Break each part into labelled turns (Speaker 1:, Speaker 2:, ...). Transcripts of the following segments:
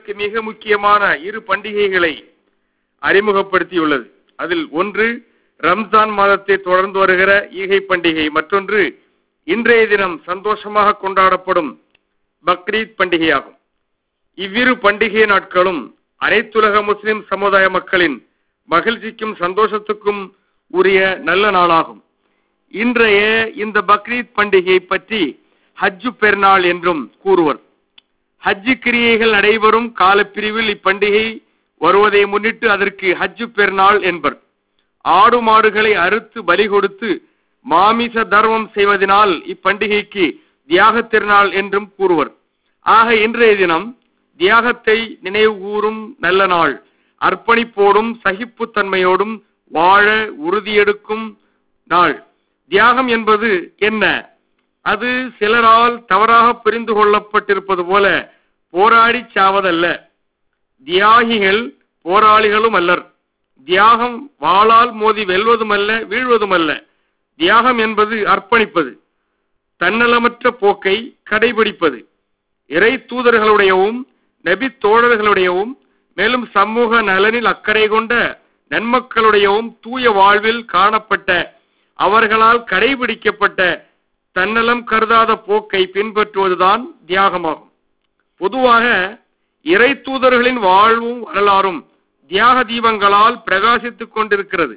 Speaker 1: மிக முக்கியமான இரு பண்டிகைகளை அறிமுகப்படுத்தியுள்ளது அதில் ஒன்று ரம்ஜான் மாதத்தை தொடர்ந்து வருகிற ஈகை பண்டிகை மற்றொன்று இன்றைய தினம் சந்தோஷமாக கொண்டாடப்படும் பக்ரீத் பண்டிகையாகும் இவ்விரு பண்டிகை நாட்களும் அனைத்துலக முஸ்லிம் சமுதாய மக்களின் மகிழ்ச்சிக்கும் சந்தோஷத்துக்கும் உரிய நல்ல நாளாகும் இன்றைய இந்த பக்ரீத் பண்டிகை பற்றி ஹஜ்ஜு பெருநாள் என்றும் கூறுவர் ஹஜ்ஜு கிரியைகள் நடைபெறும் காலப்பிரிவில் இப்பண்டிகை வருவதை முன்னிட்டு அதற்கு ஹஜ்ஜு பெருநாள் என்பர் ஆடு மாடுகளை அறுத்து பலி கொடுத்து மாமிச தர்மம் செய்வதனால் இப்பண்டிகைக்கு தியாக திருநாள் என்றும் கூறுவர் ஆக இன்றைய தினம் தியாகத்தை நினைவு கூறும் நல்ல நாள் அர்ப்பணிப்போடும் சகிப்புத்தன்மையோடும் வாழ உறுதியெடுக்கும் நாள் தியாகம் என்பது என்ன அது சிலரால் தவறாக புரிந்து கொள்ளப்பட்டிருப்பது போல போராடி சாவதல்ல தியாகிகள் போராளிகளும் அல்லர் தியாகம் வாளால் மோதி வெல்வதுமல்ல வீழ்வதுமல்ல தியாகம் என்பது அர்ப்பணிப்பது தன்னலமற்ற போக்கை கடைபிடிப்பது இறை தூதர்களுடையவும் நபி தோழர்களுடையவும் மேலும் சமூக நலனில் அக்கறை கொண்ட நன்மக்களுடையவும் தூய வாழ்வில் காணப்பட்ட அவர்களால் கடைபிடிக்கப்பட்ட தன்னலம் கருதாத போக்கை பின்பற்றுவதுதான் தியாகமாகும் பொதுவாக இறை தூதர்களின் வாழ்வும் வரலாறும் தியாக தீபங்களால் பிரகாசித்துக் கொண்டிருக்கிறது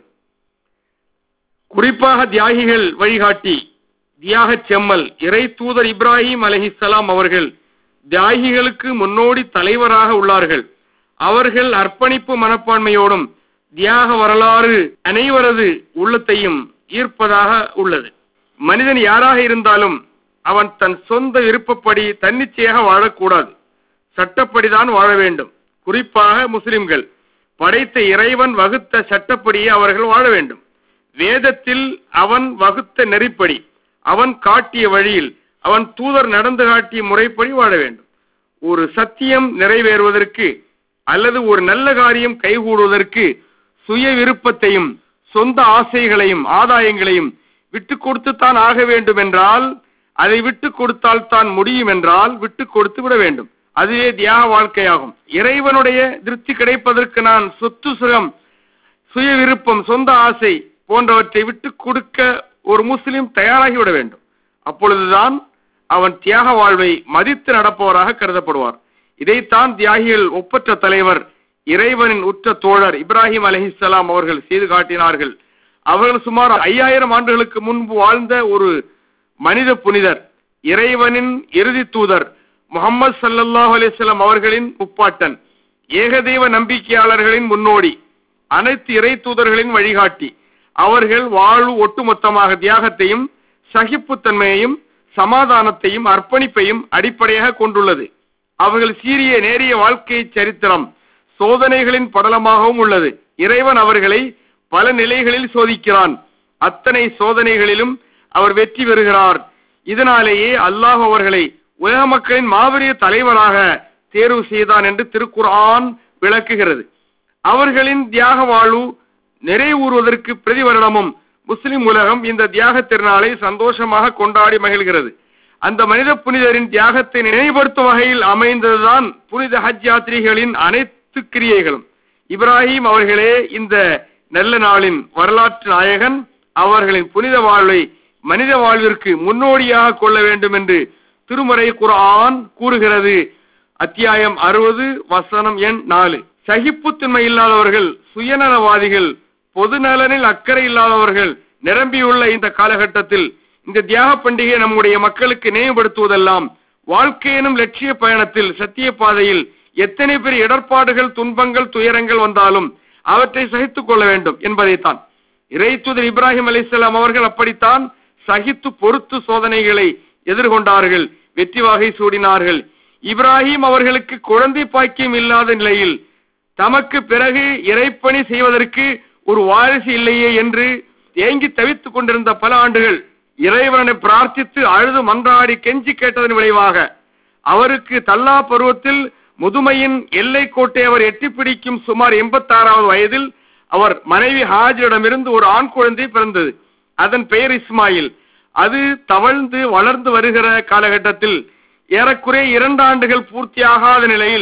Speaker 1: குறிப்பாக தியாகிகள் வழிகாட்டி தியாக செம்மல் இறை தூதர் இப்ராஹிம் அலஹிசலாம் அவர்கள் தியாகிகளுக்கு முன்னோடி தலைவராக உள்ளார்கள் அவர்கள் அர்ப்பணிப்பு மனப்பான்மையோடும் தியாக வரலாறு அனைவரது உள்ளத்தையும் ஈர்ப்பதாக உள்ளது மனிதன் யாராக இருந்தாலும் அவன் தன் சொந்த விருப்பப்படி தன்னிச்சையாக வாழக்கூடாது சட்டப்படிதான் வாழ வேண்டும் குறிப்பாக முஸ்லிம்கள் படைத்த இறைவன் வகுத்த சட்டப்படியே அவர்கள் வாழ வேண்டும் வேதத்தில் அவன் வகுத்த நெறிப்படி அவன் காட்டிய வழியில் அவன் தூதர் நடந்து காட்டிய முறைப்படி வாழ வேண்டும் ஒரு சத்தியம் நிறைவேறுவதற்கு அல்லது ஒரு நல்ல காரியம் கைகூடுவதற்கு சுய விருப்பத்தையும் சொந்த ஆசைகளையும் ஆதாயங்களையும் விட்டு கொடுத்துத்தான் ஆக வேண்டும் என்றால் அதை விட்டு கொடுத்தால் தான் முடியும் என்றால் விட்டு கொடுத்து விட வேண்டும் அதுவே தியாக வாழ்க்கையாகும் இறைவனுடைய திருப்தி கிடைப்பதற்கு நான் சொத்து சுகம் சுய விருப்பம் சொந்த ஆசை போன்றவற்றை விட்டு கொடுக்க ஒரு முஸ்லிம் தயாராகி விட வேண்டும் அப்பொழுதுதான் அவன் தியாக வாழ்வை மதித்து நடப்பவராக கருதப்படுவார் இதைத்தான் தியாகிகள் ஒப்பற்ற தலைவர் இறைவனின் உற்ற தோழர் இப்ராஹிம் அலஹிசலாம் அவர்கள் செய்து காட்டினார்கள் அவர்கள் சுமார் ஐயாயிரம் ஆண்டுகளுக்கு முன்பு வாழ்ந்த ஒரு மனித புனிதர் இறைவனின் இறுதி தூதர் முகமது சல்லல்லாஹ் அலிஸ்லாம் அவர்களின் முப்பாட்டன் ஏகதெய்வ நம்பிக்கையாளர்களின் முன்னோடி அனைத்து இறை தூதர்களின் வழிகாட்டி அவர்கள் வாழ்வு ஒட்டுமொத்தமாக தியாகத்தையும் சகிப்புத்தன்மையையும் சமாதானத்தையும் அர்ப்பணிப்பையும் அடிப்படையாக கொண்டுள்ளது அவர்கள் சீரிய நேரிய வாழ்க்கை சரித்திரம் சோதனைகளின் படலமாகவும் உள்ளது இறைவன் அவர்களை பல நிலைகளில் சோதிக்கிறான் அத்தனை சோதனைகளிலும் அவர் வெற்றி பெறுகிறார் இதனாலேயே அல்லாஹ் அவர்களை உலக மக்களின் மாபெரிய தலைவராக தேர்வு செய்தான் என்று திருக்குர்ஆன் விளக்குகிறது அவர்களின் தியாக வாழ்வு நிறைவுறுவதற்கு பிரதி வருடமும் முஸ்லிம் உலகம் இந்த தியாக திருநாளை சந்தோஷமாக கொண்டாடி மகிழ்கிறது அந்த மனித புனிதரின் தியாகத்தை நினைவுபடுத்தும் வகையில் அமைந்ததுதான் புனித ஹஜ் யாத்திரிகளின் அனைத்து கிரியைகளும் இப்ராஹிம் அவர்களே இந்த நல்ல நாளின் வரலாற்று நாயகன் அவர்களின் புனித வாழ்வை மனித வாழ்விற்கு முன்னோடியாக கொள்ள வேண்டும் என்று திருமறை குர்ஆன் கூறுகிறது அத்தியாயம் அறுபது வசனம் எண் நாலு சகிப்புத்தன்மை இல்லாதவர்கள் சுயநலவாதிகள் பொது நலனில் அக்கறை இல்லாதவர்கள் நிரம்பியுள்ள இந்த காலகட்டத்தில் இந்த தியாக பண்டிகை நம்முடைய மக்களுக்கு நினைவுபடுத்துவதெல்லாம் வாழ்க்கையினும் லட்சிய பயணத்தில் சத்திய பாதையில் எத்தனை பெரிய இடர்பாடுகள் துன்பங்கள் துயரங்கள் வந்தாலும் அவற்றை சகித்துக் கொள்ள வேண்டும் என்பதைத்தான் இறைத்துதர் இப்ராஹிம் அலிசல்லாம் அவர்கள் அப்படித்தான் சகித்து பொறுத்து சோதனைகளை எதிர்கொண்டார்கள் வெற்றி வகை சூடினார்கள் இப்ராஹிம் அவர்களுக்கு குழந்தை பாக்கியம் இல்லாத நிலையில் தமக்கு பிறகு இறைப்பணி செய்வதற்கு ஒரு வாரிசு இல்லையே என்று ஏங்கி தவித்துக் கொண்டிருந்த பல ஆண்டுகள் இறைவனை பிரார்த்தித்து அழுது மன்றாடி கெஞ்சி கேட்டதன் விளைவாக அவருக்கு தல்லா பருவத்தில் முதுமையின் எல்லை கோட்டை அவர் எட்டி பிடிக்கும் சுமார் எண்பத்தாறாவது வயதில் அவர் மனைவி ஹாஜரிடமிருந்து ஒரு ஆண் குழந்தை பிறந்தது அதன் பெயர் இஸ்மாயில் அது தவழ்ந்து வளர்ந்து வருகிற காலகட்டத்தில் ஏறக்குறைய இரண்டு ஆண்டுகள் பூர்த்தியாகாத நிலையில்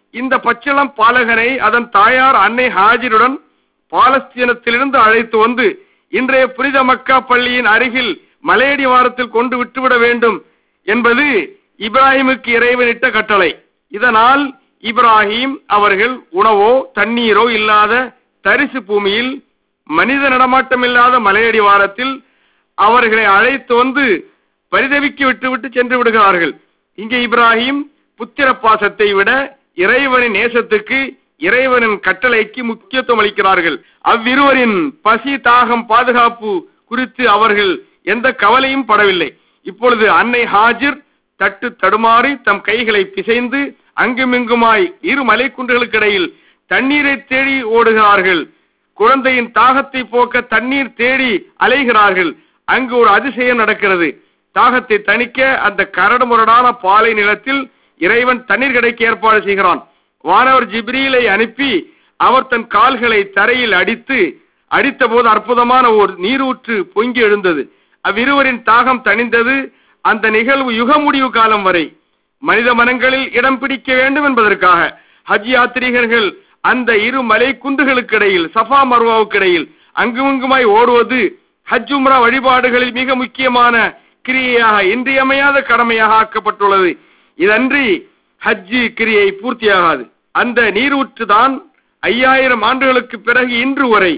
Speaker 1: இந்த பச்சிளம் பாலகனை அதன் தாயார் அன்னை ஹாஜிருடன் பாலஸ்தீனத்திலிருந்து அழைத்து வந்து இன்றைய புனித மக்கா பள்ளியின் அருகில் மலையடி வாரத்தில் கொண்டு விட்டுவிட வேண்டும் என்பது இப்ராஹிமுக்கு இறைவனிட்ட கட்டளை இதனால் இப்ராஹிம் அவர்கள் உணவோ தண்ணீரோ இல்லாத தரிசு பூமியில் மனித நடமாட்டம் இல்லாத மலையடி வாரத்தில் அவர்களை அழைத்து வந்து பரிதவிக்க விட்டுவிட்டு சென்று விடுகிறார்கள் இங்கே இப்ராஹிம் புத்திர பாசத்தை விட இறைவனின் நேசத்துக்கு இறைவனின் கட்டளைக்கு முக்கியத்துவம் அளிக்கிறார்கள் அவ்விருவரின் பசி தாகம் பாதுகாப்பு குறித்து அவர்கள் எந்த கவலையும் படவில்லை இப்பொழுது அன்னை ஹாஜிர் தட்டு தடுமாறி தம் கைகளை பிசைந்து அங்குமிங்குமாய் இரு மலைக்குன்றுகளுக்கு இடையில் தண்ணீரை தேடி ஓடுகிறார்கள் குழந்தையின் தாகத்தை போக்க தண்ணீர் தேடி அலைகிறார்கள் அங்கு ஒரு அதிசயம் நடக்கிறது தாகத்தை தணிக்க அந்த கரடுமுரடான பாலை நிலத்தில் இறைவன் தண்ணீர் கிடைக்க ஏற்பாடு செய்கிறான் வானவர் ஜிப்ரீலை அனுப்பி அவர் தன் கால்களை தரையில் அடித்து அடித்த போது அற்புதமான ஒரு நீரூற்று பொங்கி எழுந்தது அவ்விருவரின் தாகம் தணிந்தது அந்த நிகழ்வு யுக முடிவு காலம் வரை மனித மனங்களில் இடம் பிடிக்க வேண்டும் என்பதற்காக ஹஜ் யாத்ரீகர்கள் அந்த இரு மலை குன்றுகளுக்கு இடையில் சஃபா மர்வாவுக்கு இடையில் அங்குமிங்குமாய் ஓடுவது ஹஜ் உம்ரா வழிபாடுகளில் மிக முக்கியமான கிரியையாக இன்றியமையாத கடமையாக ஆக்கப்பட்டுள்ளது இதன்றி ஹஜ்ஜி கிரியை பூர்த்தியாகாது அந்த நீரூற்று தான் ஐயாயிரம் ஆண்டுகளுக்கு பிறகு இன்று வரை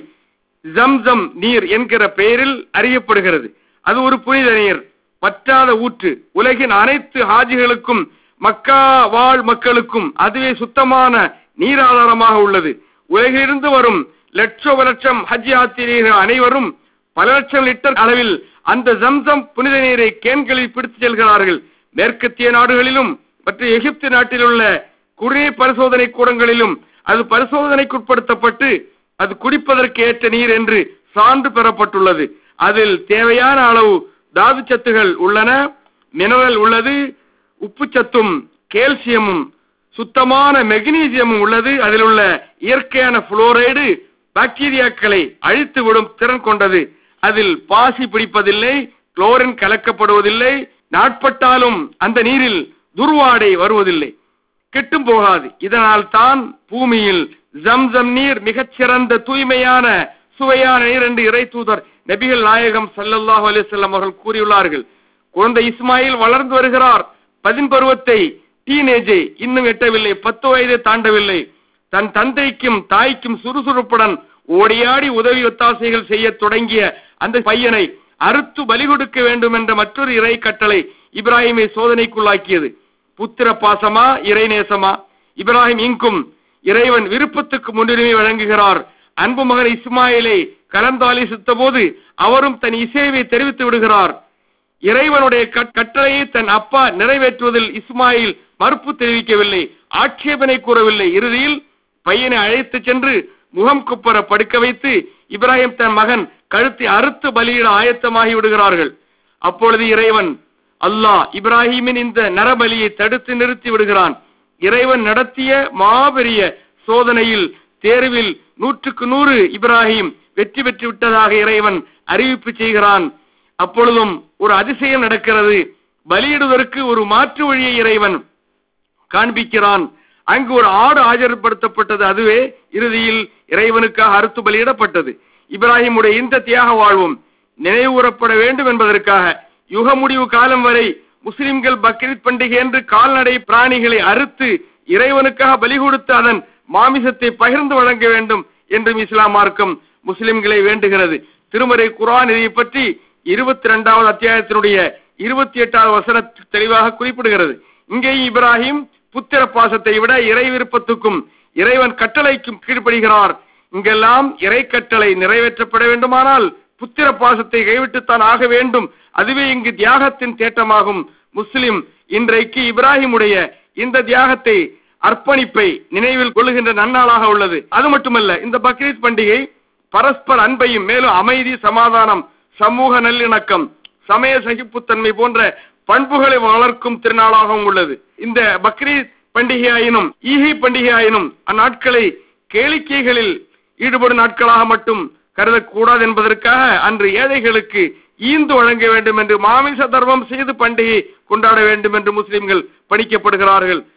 Speaker 1: ஜம்சம் நீர் என்கிற பெயரில் அறியப்படுகிறது அது ஒரு புனித நீர் பற்றாத ஊற்று உலகின் அனைத்து ஹாஜிகளுக்கும் மக்கா வாழ் மக்களுக்கும் அதுவே சுத்தமான நீராதாரமாக உள்ளது உலகிலிருந்து வரும் லட்சோப லட்சம் ஹஜ் யாத்திரிகர்கள் அனைவரும் பல லட்சம் லிட்டர் அளவில் அந்த ஜம்சம் புனித நீரை கேன்களில் பிடித்து செல்கிறார்கள் மேற்கத்திய நாடுகளிலும் மற்றும் எகிப்து நாட்டில் உள்ள குடிநீர் பரிசோதனை கூடங்களிலும் அது பரிசோதனைக்குட்படுத்தப்பட்டு அது குடிப்பதற்கு ஏற்ற நீர் என்று சான்று பெறப்பட்டுள்ளது அதில் தேவையான அளவு தாது சத்துகள் உள்ளன மினரல் உள்ளது உப்பு சத்தும் கேல்சியமும் சுத்தமான மெக்னீசியமும் உள்ளது அதில் உள்ள இயற்கையான புளோரைடு பாக்டீரியாக்களை அழித்து விடும் திறன் கொண்டது அதில் பாசி பிடிப்பதில்லை குளோரின் கலக்கப்படுவதில்லை நாட்பட்டாலும் அந்த நீரில் துர்வாடை வருவதில்லை கெட்டும் போகாது இதனால் தான் பூமியில் ஜம்சம் நீர் மிகச்சிறந்த தூய்மையான சுவையான நீர் என்று இறை தூதர் நபிகள் நாயகம் ஸல்லல்லாஹு அலைஹி வஸல்லம் அவர்கள் கூறியுள்ளார்கள் குழந்தை இஸ்மாயில் வளர்ந்து வருகிறார் பதின் பருவத்தை டீனேஜை இன்னும் எட்டவில்லை பத்து வயதை தாண்டவில்லை தன் தந்தைக்கும் தாய்க்கும் சுறுசுறுப்புடன் ஓடியாடி உதவி ஒத்தாசைகள் செய்ய தொடங்கிய அந்த பையனை அறுத்து பலி கொடுக்க வேண்டும் என்ற மற்றொரு இறை கட்டளை இப்ராஹிமை சோதனைக்குள்ளாக்கியது புத்திர பாசமா இறை நேசமா இப்ராஹிம் இங்கும் இறைவன் விருப்பத்துக்கு முன்னுரிமை வழங்குகிறார் அன்பு மகன் இஸ்மாயிலை கலந்தாலிசித்த போது அவரும் தன் இசைவை தெரிவித்து விடுகிறார் இறைவனுடைய கட்- கட்டளையை தன் அப்பா நிறைவேற்றுவதில் இஸ்மாயில் மறுப்பு தெரிவிக்கவில்லை ஆட்சேபனை கூறவில்லை இறுதியில் பையனை அழைத்து சென்று முகம் குப்பர படுக்க வைத்து இப்ராஹிம் தன் மகன் கழுத்தை அறுத்து பலியிட ஆயத்தமாகி விடுகிறார்கள் அப்பொழுது இறைவன் அல்லாஹ் இப்ராஹிமின் இந்த நரபலியை தடுத்து நிறுத்தி விடுகிறான் இறைவன் நடத்திய மாபெரிய சோதனையில் தேர்வில் நூற்றுக்கு நூறு இப்ராஹிம் வெற்றி பெற்று விட்டதாக இறைவன் அறிவிப்பு செய்கிறான் அப்பொழுதும் ஒரு அதிசயம் நடக்கிறது பலியிடுவதற்கு ஒரு மாற்று வழியை இறைவன் காண்பிக்கிறான் அங்கு ஒரு ஆடு ஆஜர்படுத்தப்பட்டது அதுவே இறுதியில் இறைவனுக்காக அறுத்து பலியிடப்பட்டது இப்ராஹிமுடைய இந்த தியாக வாழ்வும் நினைவுகூரப்பட வேண்டும் என்பதற்காக யுக முடிவு காலம் வரை முஸ்லிம்கள் பக்ரீத் பண்டிகை என்று கால்நடை பிராணிகளை அறுத்து இறைவனுக்காக பலி கொடுத்து அதன் மாமிசத்தை பகிர்ந்து வழங்க வேண்டும் என்றும் இஸ்லாம் மார்க்கம் முஸ்லிம்களை வேண்டுகிறது திருமறை குர்ஆன் இதை பற்றி இருபத்தி இரண்டாவது அத்தியாயத்தினுடைய இருபத்தி எட்டாவது வசன தெளிவாக குறிப்பிடுகிறது இங்கே இப்ராஹிம் புத்திர பாசத்தை விட இறை விருப்பத்துக்கும் இறைவன் கட்டளைக்கும் கீழ்ப்படுகிறார் இங்கெல்லாம் இறை கட்டளை நிறைவேற்றப்பட வேண்டுமானால் புத்திர பாசத்தை கைவிட்டுத்தான் ஆக வேண்டும் அதுவே இங்கு தியாகத்தின் தேட்டமாகும் முஸ்லிம் இன்றைக்கு இப்ராஹிமுடைய இந்த தியாகத்தை அர்ப்பணிப்பை நினைவில் கொள்ளுகின்ற நன்னாளாக உள்ளது அது மட்டுமல்ல இந்த பக்ரீத் பண்டிகை பரஸ்பர அன்பையும் மேலும் அமைதி சமாதானம் சமூக நல்லிணக்கம் சமய சகிப்புத்தன்மை போன்ற பண்புகளை வளர்க்கும் திருநாளாகவும் உள்ளது இந்த பக்ரீத் பண்டிகையாயினும் ஈகை பண்டிகையாயினும் அந்நாட்களை கேளிக்கைகளில் ஈடுபடும் நாட்களாக மட்டும் கருதக்கூடாது என்பதற்காக அன்று ஏழைகளுக்கு ஈந்து வழங்க வேண்டும் என்று மாமிச தர்மம் செய்து பண்டிகை கொண்டாட வேண்டும் என்று முஸ்லிம்கள் பணிக்கப்படுகிறார்கள்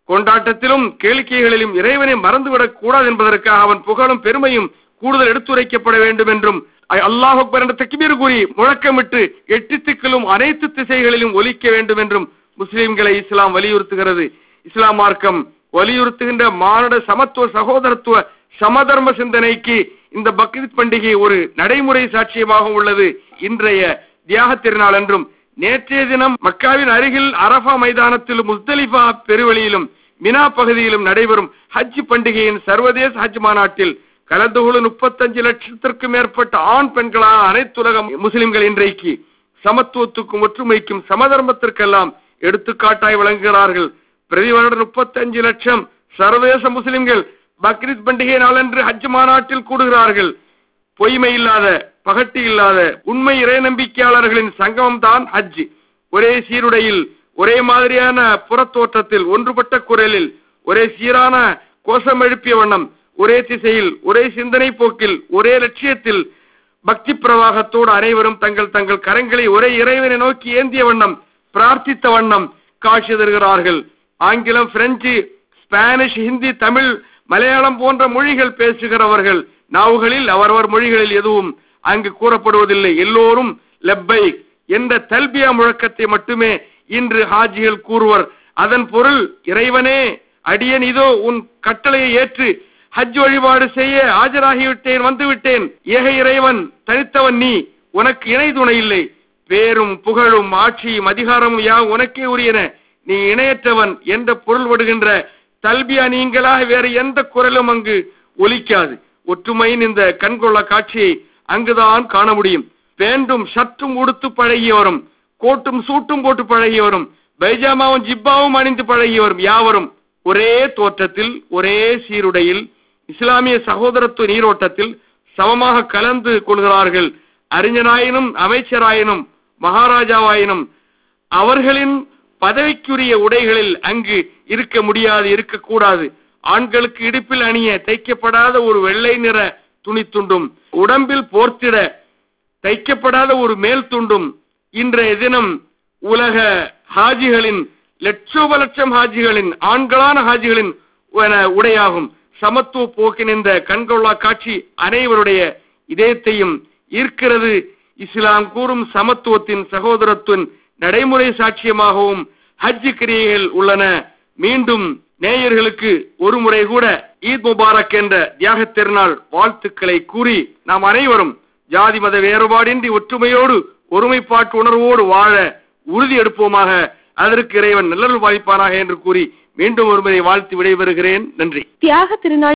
Speaker 1: கொண்டாட்டத்திலும் கேளிக்கைகளிலும் இறைவனை மறந்துவிடக் கூடாது என்பதற்காக அவன் புகழும் பெருமையும் கூடுதல் எடுத்துரைக்கப்பட வேண்டும் என்றும் அல்லாஹ் அக்பர் என்ற தக்பீர் கூறி முழக்கமிட்டு எட்டு திக்கிலும் அனைத்து திசைகளிலும் ஒலிக்க வேண்டும் என்றும் முஸ்லிம்களை இஸ்லாம் வலியுறுத்துகிறது இஸ்லாம் மார்க்கம் வலியுறுத்துகின்ற மானுட சமத்துவ சகோதரத்துவ சமதர்ம சிந்தனைக்கு இந்த பக்ரீத் பண்டிகை ஒரு நடைமுறை சாட்சியமாக உள்ளது இன்றைய தியாக திருநாள் என்றும் நேற்றைய தினம் மக்காவின் அருகில் அரபா மைதானத்திலும் முஸ்தலிஃபா பெருவெளியிலும் மினா பகுதியிலும் நடைபெறும் ஹஜ் பண்டிகையின் சர்வதேச ஹஜ் மாநாட்டில் கலந்து கொள்ளும் முப்பத்தஞ்சு லட்சத்திற்கும் மேற்பட்ட ஆண் பெண்களான அனைத்துலக முஸ்லிம்கள் இன்றைக்கு சமத்துவத்துக்கும் ஒற்றுமைக்கும் சமதர்மத்திற்கெல்லாம் எடுத்துக்காட்டாய் விளங்குகிறார்கள் பிரதி வருடம் முப்பத்தஞ்சு லட்சம் சர்வதேச முஸ்லிம்கள் பக்ரீத் பண்டிகை நாளன்று ஹஜ் மாநாட்டில் கூடுகிறார்கள் பொய்மை இல்லாத பகட்டி இல்லாத உண்மை இறை நம்பிக்கையாளர்களின் சங்கமம் தான் ஹஜ் ஒரே சீருடையில் ஒரே மாதிரியான புறத்தோற்றத்தில் ஒன்றுபட்ட குரலில் ஒரே சீரான கோஷம் எழுப்பிய வண்ணம் ஒரே திசையில் ஒரே சிந்தனை போக்கில் ஒரே லட்சியத்தில் பக்தி பிரவாகத்தோடு அனைவரும் தங்கள் தங்கள் கரங்களை ஒரே இறைவனை நோக்கி ஏந்திய வண்ணம் பிரார்த்தித்த வண்ணம் காட்சி தருகிறார்கள் ஆங்கிலம் பிரெஞ்சு ஸ்பானிஷ் ஹிந்தி தமிழ் மலையாளம் போன்ற மொழிகள் பேசுகிறவர்கள் நாவுகளில் அவரவர் மொழிகளில் எதுவும் அங்கு கூறப்படுவதில்லை எல்லோரும் லெப்பை என்ற தல்பியா முழக்கத்தை மட்டுமே இன்று ஹாஜிகள் கூறுவர் அதன் பொருள் இறைவனே அடியன் இதோ உன் கட்டளையை ஏற்று ஹஜ் வழிபாடு செய்ய ஆஜராகிவிட்டேன் வந்துவிட்டேன் ஏக இறைவன் தனித்தவன் நீ உனக்கு இணை துணை இல்லை பேரும் புகழும் ஆட்சியும் அதிகாரமும் யா உனக்கே உரியன நீ இணையற்றவன் என்ற பொருள் படுகின்ற தல்பியா நீங்களாக வேறு எந்த குரலும் அங்கு ஒலிக்காது ஒற்றுமையின் இந்த கண்கொள்ள காட்சியை அங்குதான் காண முடியும் பேண்டும் சற்றும் உடுத்து பழகியவரும் கோட்டும் சூட்டும் போட்டு பழகியவரும் பைஜாமாவும் ஜிப்பாவும் அணிந்து பழகியவரும் யாவரும் ஒரே தோற்றத்தில் ஒரே சீருடையில் இஸ்லாமிய சகோதரத்துவ நீரோட்டத்தில் சமமாக கலந்து கொள்கிறார்கள் அறிஞராயினும் அமைச்சராயினும் மகாராஜாவாயினும் அவர்களின் பதவிக்குரிய உடைகளில் அங்கு இருக்க முடியாது இருக்கக்கூடாது ஆண்களுக்கு இடுப்பில் அணிய தைக்கப்படாத ஒரு வெள்ளை நிற துணி துண்டும் உடம்பில் போர்த்திட தைக்கப்படாத ஒரு மேல் துண்டும் இன்றைய தினம் உலக ஹாஜிகளின் லட்சோப லட்சம் ஹாஜிகளின் ஆண்களான ஹாஜிகளின் உடையாகும் சமத்துவ போக்கின் இந்த கண்கொள்ளா காட்சி அனைவருடைய இதயத்தையும் ஈர்க்கிறது இஸ்லாம் கூறும் சமத்துவத்தின் சகோதரத்தின் நடைமுறை சாட்சியமாகவும் ஹஜ் கிரியைகள் உள்ளன மீண்டும் நேயர்களுக்கு ஒரு முறை கூட ஈத் முபாரக் என்ற தியாக திருநாள் வாழ்த்துக்களை கூறி நாம் அனைவரும் ஜாதி மத வேறுபாடின்றி ஒற்றுமையோடு ஒருமைப்பாட்டு உணர்வோடு வாழ உறுதி எடுப்போமாக அதற்கு இறைவன் நல்லல் வாய்ப்பானாக என்று கூறி மீண்டும் ஒருமுறை வாழ்த்து விடைபெறுகிறேன் நன்றி
Speaker 2: தியாக திருநாள்